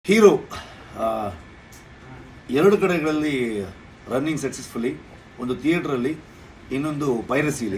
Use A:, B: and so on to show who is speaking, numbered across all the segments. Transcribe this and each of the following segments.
A: hero ಆ, ಎರಡು ಕಡೆಗಳಲ್ಲಿ ರನ್ನಿಂಗ್ ಸಕ್ಸಸ್ಫುಲಿ ಒಂದು ಥಿಯೇಟ್ರಲ್ಲಿ ಇನ್ನೊಂದು ಪೈರಸಿಲಿ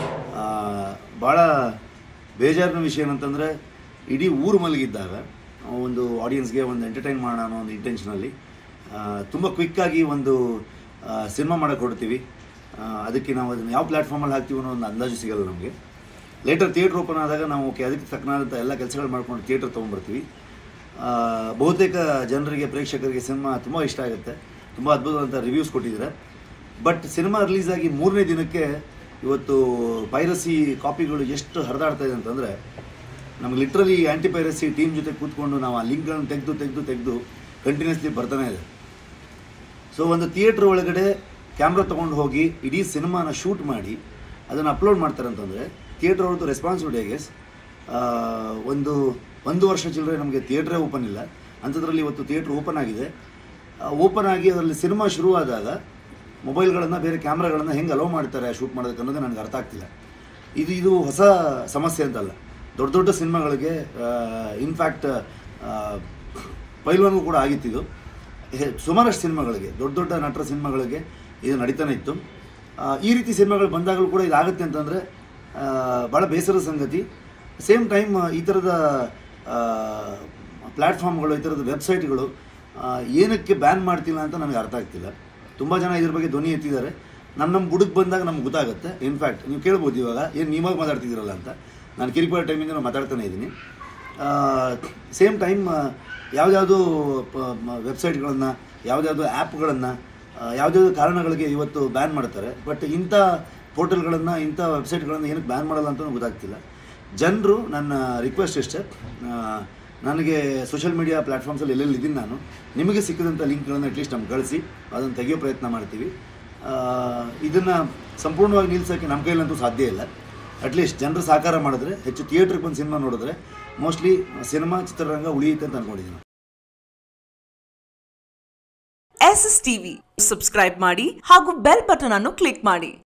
A: ಭಾಳ ಬೇಜಾರಿನ ವಿಷಯ ಏನಂತಂದರೆ ಇಡೀ ಊರು ಮಲಗಿದ್ದಾಗ ಒಂದು ಆಡಿಯನ್ಸ್ಗೆ ಒಂದು ಎಂಟರ್ಟೈನ್ ಮಾಡೋಣ ಅನ್ನೋ ಒಂದು ಇಂಟೆನ್ಷನಲ್ಲಿ ತುಂಬ ಕ್ವಿಕ್ಕಾಗಿ ಒಂದು ಸಿನಿಮಾ ಮಾಡೋಕ್ಕೆ ಹೊಡ್ತೀವಿ ಆ, ಅದಕ್ಕೆ ನಾವು ಅದನ್ನು ಯಾವ ಪ್ಲ್ಯಾಟ್ಫಾರ್ಮಲ್ಲಿ ಹಾಕ್ತೀವಿ ಅನ್ನೋ ಒಂದು ಅಂದಾಜು ಸಿಗಲ್ಲ ನಮಗೆ ಲೇಟರ್ ಥಿಯೇಟ್ರ್ ಓಪನ್ ಆದಾಗ ನಾವು ಓಕೆ ಅದಕ್ಕೆ ತಕ್ಕನಾದಂಥ ಎಲ್ಲ ಕೆಲಸಗಳು ಮಾಡ್ಕೊಂಡು ಥಿಯೇಟ್ರ್ ತೊಗೊಂಡ್ಬರ್ತೀವಿ ಆ, ಬಹುತೇಕ ಜನರಿಗೆ ಪ್ರೇಕ್ಷಕರಿಗೆ ಸಿನಿಮಾ ತುಂಬ ಇಷ್ಟ ಆಗುತ್ತೆ ತುಂಬ ಅದ್ಭುತವಾದಂಥ ರಿವ್ಯೂಸ್ ಕೊಟ್ಟಿದ್ದಾರೆ ಬಟ್ ಸಿನಿಮಾ ರಿಲೀಸ್ ಆಗಿ ಮೂರನೇ ದಿನಕ್ಕೆ ಇವತ್ತು ಪೈರಸಿ ಕಾಪಿಗಳು ಎಷ್ಟು ಹರಿದಾಡ್ತಾ ಇದೆ ಅಂತಂದರೆ ನಮ್ಗೆ ಲಿಟ್ರಲಿ ಆ್ಯಂಟಿ ಪೈರಸಿ ಟೀಮ್ ಜೊತೆ ಕೂತ್ಕೊಂಡು ನಾವು ಆ ಲಿಂಕ್ಗಳನ್ನು ತೆಗೆದು ತೆಗೆದು ತೆಗೆದು ಕಂಟಿನ್ಯೂಸ್ಲಿ ಬರ್ತಾನೆ ಇದೆ ಸೊ ಒಂದು ಥಿಯೇಟ್ರ್ ಒಳಗಡೆ ಕ್ಯಾಮ್ರಾ ತೊಗೊಂಡು ಹೋಗಿ ಇಡೀ ಸಿನಿಮಾನ ಶೂಟ್ ಮಾಡಿ ಅದನ್ನು ಅಪ್ಲೋಡ್ ಮಾಡ್ತಾರೆ ಅಂತಂದರೆ ಥಿಯೇಟ್ರ್ ಅವ್ರದ್ದು ರೆಸ್ಪಾನ್ಸಿಬಿಲಿಟಿ ಗೆಸ್ ಒಂದು ಒಂದು ವರ್ಷ ಚಿಲ್ಲರೆ ನಮಗೆ ಥಿಯೇಟ್ರೇ ಓಪನ್ ಇಲ್ಲ ಅಂಥದ್ರಲ್ಲಿ ಇವತ್ತು ಥಿಯೇಟ್ರ್ ಓಪನ್ ಆಗಿದೆ ಓಪನ್ ಆಗಿ ಅದರಲ್ಲಿ ಸಿನಿಮಾ ಶುರುವಾದಾಗ ಮೊಬೈಲ್ಗಳನ್ನು ಬೇರೆ ಕ್ಯಾಮ್ರಾಗಳನ್ನು ಹೆಂಗೆ ಅಲೋ ಮಾಡ್ತಾರೆ ಶೂಟ್ ಮಾಡೋದಕ್ಕೆ ಅನ್ನೋದು ನನಗೆ ಅರ್ಥ ಆಗ್ತಿಲ್ಲ ಇದು ಇದು ಹೊಸ ಸಮಸ್ಯೆ ಅಂತಲ್ಲ ದೊಡ್ಡ ದೊಡ್ಡ ಸಿನಿಮಾಗಳಿಗೆ ಇನ್ಫ್ಯಾಕ್ಟ್ ಪೈಲ್ವಾನ್ಗೂ ಕೂಡ ಆಗಿತ್ತಿದು ಹೆ- ಸುಮಾರಷ್ಟು ಸಿನಿಮಾಗಳಿಗೆ ದೊಡ್ಡ ದೊಡ್ಡ ನಟರ ಸಿನಿಮಾಗಳಿಗೆ ಇದು ನಡೀತಾನೆ ಇತ್ತು ಆ, ಈ ರೀತಿ ಸಿನಿಮಾಗಳು ಬಂದಾಗಲೂ ಕೂಡ ಇದಾಗುತ್ತೆ ಅಂತಂದರೆ ಭಾಳ ಬೇಸರದ ಸಂಗತಿ ಸೇಮ್ ಟೈಮ್ ಈ ಥರದ ಪ್ಲ್ಯಾಟ್ಫಾರ್ಮ್ಗಳು ಈ ಥರದ ವೆಬ್ಸೈಟ್ಗಳು ಆ, ಏನಕ್ಕೆ ಬ್ಯಾನ್ ಮಾಡ್ತಿಲ್ಲ ಅಂತ ನನಗೆ ಅರ್ಥ ಆಗ್ತಿಲ್ಲ ತುಂಬ ಜನ ಇದ್ರ ಬಗ್ಗೆ ಧ್ವನಿ ಎತ್ತಿದ್ದಾರೆ ನಮ್ಮ ನಮ್ಮ ಬುಡಕ್ಕೆ ಬಂದಾಗ ನಮ್ಗೆ ಗೊತ್ತಾಗುತ್ತೆ ಇನ್ಫ್ಯಾಕ್ಟ್ ನೀವು ಕೇಳ್ಬೋದು ಇವಾಗ ಏನು ನೀವಾಗ ಮಾತಾಡ್ತಿದ್ದೀರಲ್ಲ ಅಂತ ನಾನು ಕಿರಿಪುರ ಟೈಮಿಂದ ನಾನು ಮಾತಾಡ್ತಾನೆ ಇದ್ದೀನಿ ಸೇಮ್ ಟೈಮ್ ಯಾವುದ್ಯಾವುದು ವೆಬ್ಸೈಟ್ಗಳನ್ನು ಯಾವುದ್ಯಾವುದು ಆ್ಯಪ್ಗಳನ್ನು ಯಾವುದ್ಯಾವುದು ಕಾರಣಗಳಿಗೆ ಇವತ್ತು ಬ್ಯಾನ್ ಮಾಡ್ತಾರೆ ಬಟ್ ಇಂಥ ಪೋರ್ಟಲ್ಗಳನ್ನು ಇಂಥ ವೆಬ್ಸೈಟ್ಗಳನ್ನು ಏನಕ್ಕೆ ಬ್ಯಾನ್ ಮಾಡಲ್ಲ ಅಂತ ಗೊತ್ತಾಗ್ತಿಲ್ಲ ಜನರು ನನ್ನ ರಿಕ್ವೆಸ್ಟ್ ಇಷ್ಟೇ ಆ, ನನಗೆ ಸೋಷಿಯಲ್ ಮೀಡಿಯಾ ಪ್ಲ್ಯಾಟ್ಫಾರ್ಮ್ಸಲ್ಲಿ ಎಲ್ಲೆಲ್ಲಿ ಇದ್ದೀನಿ ನಾನು ನಿಮಗೆ ಸಿಕ್ಕಿದಂಥ ಲಿಂಕ್ಗಳನ್ನು ಅಟ್ಲೀಸ್ಟ್ ನಮ್ಗೆ ಕಳಿಸಿ ಅದನ್ನು ತೆಗೆಯೋ ಪ್ರಯತ್ನ ಮಾಡ್ತೀವಿ ಇದನ್ನು ಸಂಪೂರ್ಣವಾಗಿ ನಿಲ್ಲಿಸೋಕ್ಕೆ ನಮ್ಮ ಕೈಲಂತೂ ಸಾಧ್ಯ ಇಲ್ಲ ಅಟ್ಲೀಸ್ಟ್ ಜನರು ಸಹಕಾರ ಮಾಡಿದ್ರೆ ಹೆಚ್ಚು ಥಿಯೇಟ್ರಿಗೆ ಬಂದು ಸಿನಿಮಾ ನೋಡಿದ್ರೆ ಮೋಸ್ಟ್ಲಿ ಸಿನಿಮಾ ಚಿತ್ರರಂಗ ಉಳಿಯುತ್ತೆ ಅಂತ ಅಂದ್ಕೊಂಡಿದ್ದೀನಿ
B: ಎಸ್ ಎಸ್ ಟಿವಿ ಸಬ್ಸ್ಕ್ರೈಬ್ ಮಾಡಿ ಹಾಗೂ ಬೆಲ್ ಬಟನ್ ಅನ್ನು ಕ್ಲಿಕ್ ಮಾಡಿ